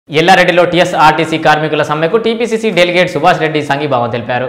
ఎల్లారెడ్డిలో TS RTC కార్మికుల సమ్మెకు TPCC delegate Subhash Reddy సంఘీభావం తెలిపారు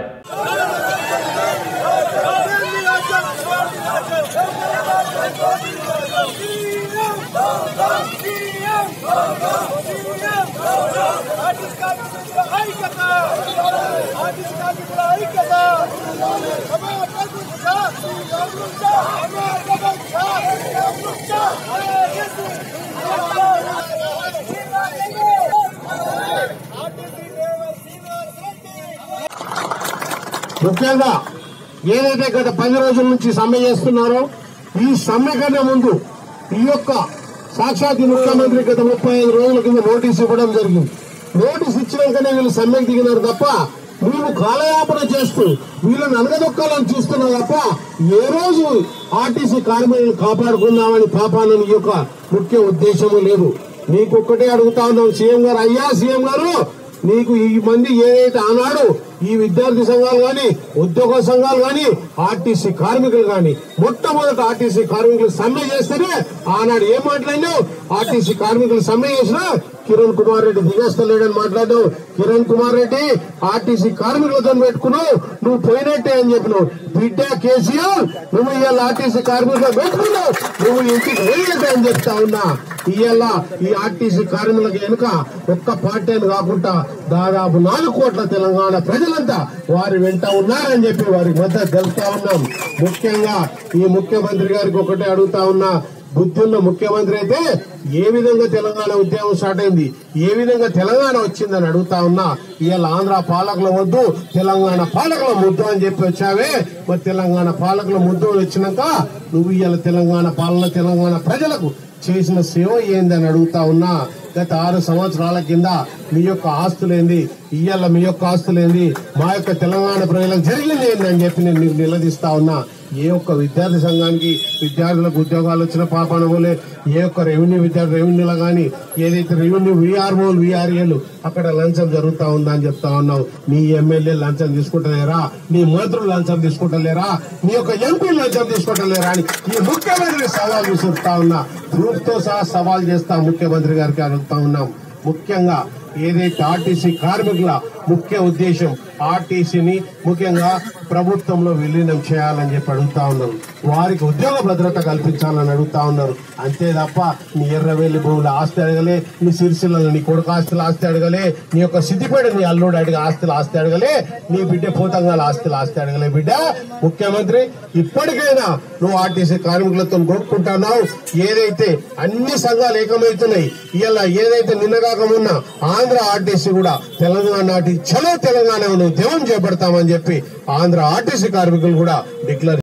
ముఖ్యంగా ఏదైతే గత పది రోజుల నుంచి సమ్మె చేస్తున్నారో ఈ సమ్మె కన్నా ముందు ఈ యొక్క సాక్షాత్ ఈ ముఖ్యమంత్రి గత ముప్పై ఐదు రోజుల కింద నోటీస్ ఇవ్వడం జరిగింది నోటీస్ ఇచ్చినాకనే వీళ్ళు సమ్మెకి దిగినారు తప్ప మేము కాలయాపన చేస్తూ వీళ్ళని అనగదొక్కాలని చూస్తున్నాం తప్ప ఏ రోజు ఆర్టీసీ కార్మికులను కాపాడుకుందామని పాపానని ఈ యొక్క ముఖ్య ఉద్దేశము లేదు నీకొక్కటే అడుగుతా ఉన్నాం సీఎం గారు అయ్యా సీఎం గారు నీకు ఈ మంది ఏదైతే ఆనాడు ఈ విద్యార్థి సంఘాలు గాని ఉద్యోగ సంఘాలు గాని ఆర్టీసీ కార్మికులు గాని మొట్టమొదట ఆర్టీసీ కార్మికులు సమ్మె చేస్తేనే ఆనాడు ఏం మాట్లాడినావు ఆర్టీసీ కార్మికులు సమ్మె చేసినా కిరణ్ కుమార్ రెడ్డి దిగస్తలేడని మాట్లాడావు కిరణ్ కుమార్ రెడ్డి ఆర్టీసీ కార్మికులతో పెట్టుకున్నావు నువ్వు పోయినట్టే అని చెప్పినావు బిడ్డ కేసీఆర్ నువ్వు ఇవాళ ఆర్టీసీ కార్మికులు పెట్టుకున్నావు నువ్వు ఇంటికి వెళ్ళినట్టే అని చెప్తా ఉన్నా ఇవాళ ఈ ఆర్టీసీ కార్మికులకు వెనుక ఒక్క పార్టీ అని కాకుండా దాదాపు నాలుగు కోట్ల తెలంగాణ ప్రజలంతా వారి వెంట ఉన్నారని చెప్పి వారికి మద్దతు తెలుపుతా ఉన్నాం ముఖ్యంగా ఈ ముఖ్యమంత్రి గారికి ఒకటే అడుగుతా ఉన్నా బుద్ధి ఉన్న ముఖ్యమంత్రి అయితే ఏ విధంగా తెలంగాణ ఉద్యమం స్టార్ట్ అయింది ఏ విధంగా తెలంగాణ వచ్చిందని అడుగుతా ఉన్నా ఇవాళ ఆంధ్ర పాలకుల వద్దు తెలంగాణ పాలకుల ముద్దు అని చెప్పి వచ్చావే మరి తెలంగాణ పాలకుల ముద్దు వచ్చినాక నువ్వు ఇవాళ తెలంగాణ పాలన తెలంగాణ ప్రజలకు చేసిన సేవ ఏందని అడుగుతా ఉన్నా గత ఆరు సంవత్సరాల కింద మీ యొక్క ఆస్తులేంది ఇయ్యాల మీ యొక్క ఆస్తులేంది మా యొక్క తెలంగాణ ప్రజలకు జరిగింది ఏంది అని చెప్పి నేను నీకు నిలదీస్తా ఉన్నా ఏ ఒక్క విద్యార్థి సంఘానికి విద్యార్థులకు ఉద్యోగాలు వచ్చిన పాపాన పోలే ఏ ఒక్క రెవెన్యూ విద్యార్థి రెవెన్యూలో గానీ ఏదైతే రెవెన్యూ విఆర్ఓలు విఆర్ఏలు అక్కడ లంచం జరుగుతా ఉందా అని చెప్తా ఉన్నావు నీ ఎమ్మెల్యే లంచం తీసుకుంటలేరా నీ మంత్రులు లంచం తీసుకుంటలేరా నీ యొక్క ఎంపీ లంచం తీసుకుంటలేరా అని ఈ ముఖ్యమంత్రి సవాల్ విసురుతా ఉన్నా ప్రూఫ్ తో సహా సవాల్ చేస్తా ముఖ్యమంత్రి గారికి అడుగుతా ఉన్నాం ముఖ్యంగా ఏదైతే ఆర్టీసీ కార్మికుల ముఖ్య ఉద్దేశం ఆర్టీసీని ముఖ్యంగా ప్రభుత్వంలో విలీనం చేయాలని చెప్పి అడుగుతా ఉన్నారు వారికి ఉద్యోగ భద్రత కల్పించాలని అడుగుతా ఉన్నారు అంతే తప్ప నీ ఎర్రవేలి భూముల ఆస్తి అడగలే నీ సిరిసిల్ల నీ కొడుకు ఆస్తుల ఆస్తి అడగలే నీ యొక్క సిద్దిపేట నీ అల్లుడు అడిగే ఆస్తుల ఆస్తి అడగలే నీ బిడ్డ పోతంగాల ఆస్తుల ఆస్తి అడగలే బిడ్డ ముఖ్యమంత్రి ఇప్పటికైనా నువ్వు ఆర్టీసీ కార్మికులతో కొట్టుకుంటున్నావు ఏదైతే అన్ని సంఘాలు ఏకమవుతున్నాయి ఇలా ఏదైతే నిన్నగాక మొన్న ఆంధ్ర ఆర్టీసీ కూడా తెలంగాణ నాటి చలో తెలంగాణ ఉద్యమం చేపడతామని చెప్పి ఆంధ్ర ఆర్టీసీ కార్మికులు కూడా డిక్లేర్